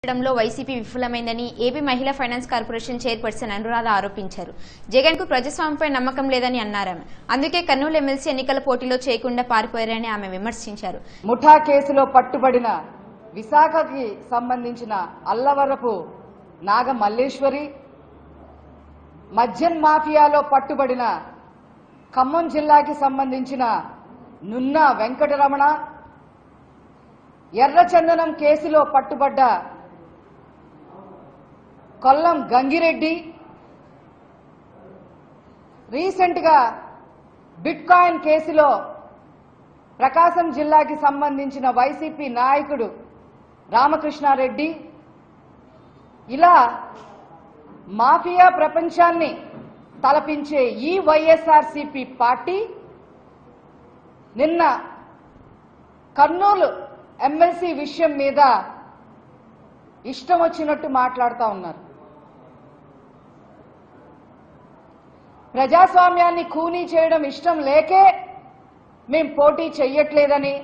చేయడంలో వైసీపీ విఫలమైందని ఏపీ మహిళా ఫైనాన్స్ కార్పొరేషన్ చైర్పర్సన్ అనురాధ ఆరోపించారు జగన్ కు ప్రజాస్వామ్యంపై నమ్మకం లేదని అన్నారు ఆమె. అందుకే కర్నూలు ఎమ్మెల్సీ ఎన్నికల పోటీలో చేయకుండా పారిపోయారని ఆమె విమర్శించారు ముఠా కేసులో పట్టుబడిన విశాఖకి సంబంధించిన అల్లవరపు నాగ మల్లేశ్వరి మద్యం మాఫియాలో పట్టుబడిన ఖమ్మం జిల్లాకి సంబంధించిన నున్న వెంకటరమణ ఎర్రచందనం కేసులో పట్టుబడ్డ కొల్లం గంగిరెడ్డి రీసెంట్ గా బిట్ కాయిన్ కేసులో ప్రకాశం జిల్లాకి సంబంధించిన వైసీపీ నాయకుడు రామకృష్ణారెడ్డి ఇలా మాఫియా ప్రపంచాన్ని తలపించే ఈ వైఎస్ఆర్సీపీ పార్టీ నిన్న కర్నూలు ఎమ్మెల్సీ విషయం మీద ఇష్టం వచ్చినట్టు మాట్లాడుతూ ఉన్నారు ప్రజాస్వామ్యాన్ని కూనీ చేయడం ఇష్టం లేకే మేం పోటీ చెయ్యట్లేదని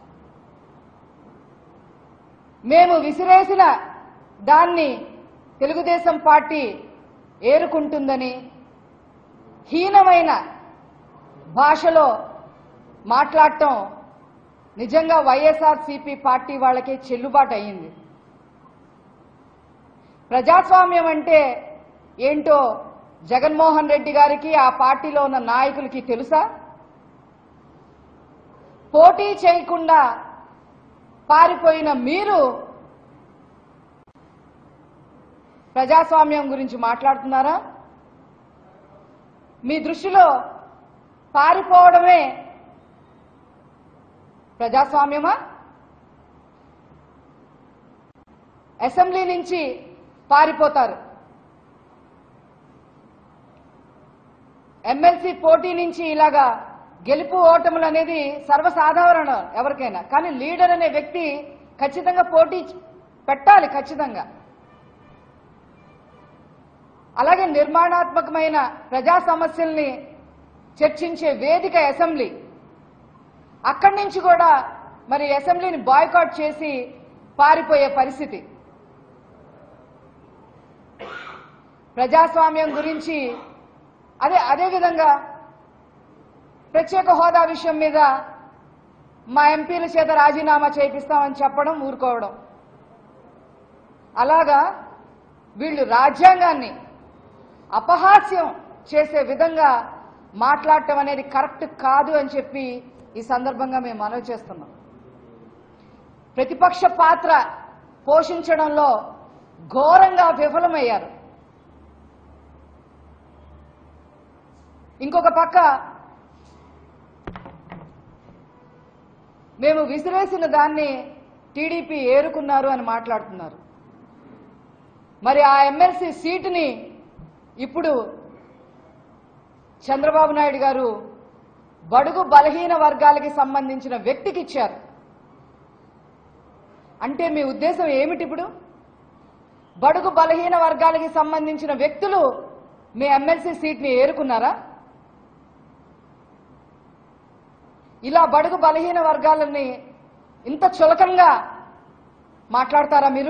మేము విసిరేసిన దాన్ని తెలుగుదేశం పార్టీ ఏరుకుంటుందని హీనమైన భాషలో మాట్లాడటం నిజంగా వైఎస్ఆర్ సిపి పార్టీ వాళ్ళకి చెల్లుబాటు అయ్యింది ప్రజాస్వామ్యం అంటే ఏంటో జగన్మోహన్ రెడ్డి గారికి ఆ పార్టీలో ఉన్న నాయకులకి తెలుసా పోటీ చేయకుండా పారిపోయిన మీరు ప్రజాస్వామ్యం గురించి మాట్లాడుతున్నారా మీ దృష్టిలో పారిపోవడమే ప్రజాస్వామ్యమా అసెంబ్లీ నుంచి పారిపోతారు ఎమ్మెల్సీ పోటీ నుంచి ఇలాగా గెలుపు ఓటములు అనేది సర్వసాధారణం ఎవరికైనా కానీ లీడర్ అనే వ్యక్తి ఖచ్చితంగా పోటీ పెట్టాలి ఖచ్చితంగా అలాగే నిర్మాణాత్మకమైన ప్రజా సమస్యల్ని చర్చించే వేదిక అసెంబ్లీ అక్కడి నుంచి కూడా మరి అసెంబ్లీని బాయ్కాట్ చేసి పారిపోయే పరిస్థితి ప్రజాస్వామ్యం గురించి అదే అదే విధంగా ప్రత్యేక హోదా విషయం మీద మా ఎంపీల చేత రాజీనామా చేపిస్తామని చెప్పడం ఊరుకోవడం అలాగా వీళ్ళు రాజ్యాంగాన్ని అపహాస్యం చేసే విధంగా మాట్లాడటం అనేది కరెక్ట్ కాదు అని చెప్పి ఈ సందర్భంగా మేము మనవి చేస్తున్నాం ప్రతిపక్ష పాత్ర పోషించడంలో ఘోరంగా విఫలమయ్యారు ఇంకొక పక్క మేము విసిరేసిన దాన్ని టీడీపీ ఏరుకున్నారు అని మాట్లాడుతున్నారు మరి ఆ ఎమ్మెల్సీ సీటుని ఇప్పుడు చంద్రబాబు నాయుడు గారు బడుగు బలహీన వర్గాలకి సంబంధించిన వ్యక్తికి ఇచ్చారు అంటే మీ ఉద్దేశం ఏమిటి ఇప్పుడు బడుగు బలహీన వర్గాలకి సంబంధించిన వ్యక్తులు మీ ఎమ్మెల్సీ సీట్ని ఏరుకున్నారా ఇలా బడుగు బలహీన వర్గాలని ఇంత చులకంగా మాట్లాడతారా మీరు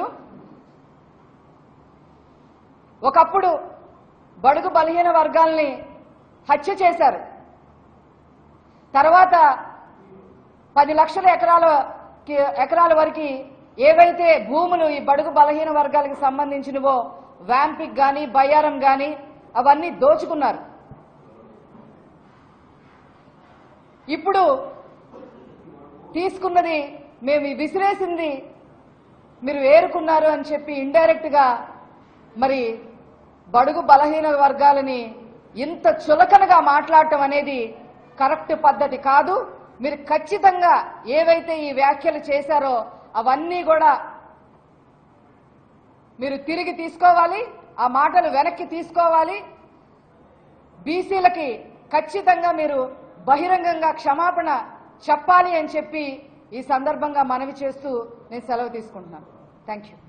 ఒకప్పుడు బడుగు బలహీన వర్గాల్ని హత్య చేశారు తర్వాత పది లక్షల ఎకరాల ఎకరాల వరకు ఏవైతే భూములు ఈ బడుగు బలహీన వర్గాలకు సంబంధించినవో వ్యాంపిక్ గాని బయ్యారం గాని అవన్నీ దోచుకున్నారు ఇప్పుడు తీసుకున్నది మేము విసిరేసింది మీరు ఏరుకున్నారు అని చెప్పి ఇండైరెక్ట్ గా మరి బడుగు బలహీన వర్గాలని ఇంత చులకనగా మాట్లాడటం అనేది కరెక్ట్ పద్ధతి కాదు మీరు ఖచ్చితంగా ఏవైతే ఈ వ్యాఖ్యలు చేశారో అవన్నీ కూడా మీరు తిరిగి తీసుకోవాలి ఆ మాటలు వెనక్కి తీసుకోవాలి బీసీలకి ఖచ్చితంగా మీరు బహిరంగంగా క్షమాపణ చెప్పాలి అని చెప్పి ఈ సందర్భంగా మనవి చేస్తూ నేను సెలవు తీసుకుంటున్నాను థ్యాంక్ యూ